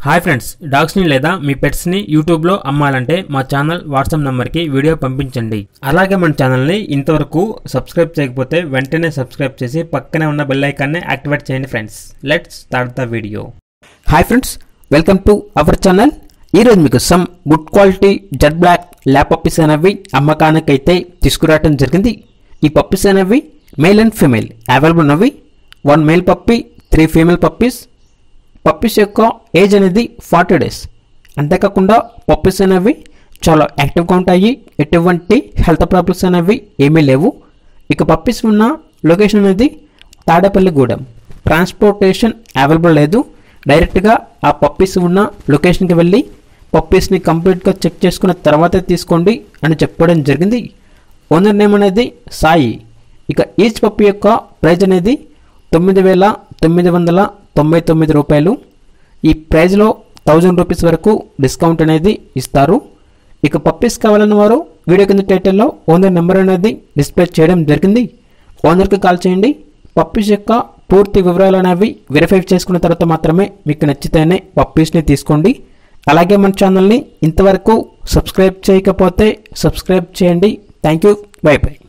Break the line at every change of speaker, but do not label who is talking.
hi friends డాగ్స్ని లేదా మీ పెట్స్ని యూట్యూబ్లో అమ్మాలంటే మా ఛానల్ వాట్సాప్ నెంబర్కి వీడియో పంపించండి అలాగే మన ఛానల్ని ఇంతవరకు సబ్స్క్రైబ్ చేయకపోతే వెంటనే సబ్స్క్రైబ్ చేసి పక్కనే ఉన్న బెల్ ఐకాన్ని యాక్టివేట్ చేయండి friends let's start the video
hi friends welcome to our channel ఈరోజు మీకు some good quality jet black lab puppies అనేవి అమ్మకానికైతే తీసుకురావడం జరిగింది ఈ పప్పీస్ అనేవి మేల్ అండ్ ఫీమేల్ అవైలబుల్ ఉన్నవి one male puppy three female puppies puppies యొక్క ఏజ్ అనేది ఫార్టీ డేస్ అంతేకాకుండా పప్పీస్ అనేవి చాలా యాక్టివ్గా ఉంటాయి ఎటువంటి హెల్త్ ప్రాబ్లమ్స్ అనేవి ఏమీ లేవు ఇక పప్పీస్ ఉన్న లొకేషన్ అనేది తాడేపల్లిగూడెం ట్రాన్స్పోర్టేషన్ అవైలబుల్ లేదు డైరెక్ట్గా ఆ పప్పీస్ ఉన్న లొకేషన్కి వెళ్ళి పప్పీస్ని కంప్లీట్గా చెక్ చేసుకున్న తర్వాతే తీసుకోండి అని చెప్పడం జరిగింది ఓనర్ నేమ్ అనేది సాయి ఇక ఈచ్ పప్పి యొక్క ప్రైజ్ అనేది తొమ్మిది వేల తొమ్మిది వందల తొంభై తొమ్మిది రూపాయలు ఈ ప్రైజ్లో థౌజండ్ రూపీస్ వరకు డిస్కౌంట్ అనేది ఇస్తారు ఇక పప్పీస్ కావాలన్న వారు వీడియో కింద టైటిల్లో ఓనర్ నెంబర్ అనేది డిస్ప్లే చేయడం జరిగింది ఓనర్కి కాల్ చేయండి పప్పీస్ యొక్క పూర్తి వివరాలు అనేవి వెరిఫై చేసుకున్న తర్వాత మాత్రమే మీకు నచ్చితేనే పప్పీస్ని తీసుకోండి అలాగే మన ఛానల్ని ఇంతవరకు సబ్స్క్రైబ్ చేయకపోతే సబ్స్క్రైబ్ చేయండి థ్యాంక్ యూ బై బై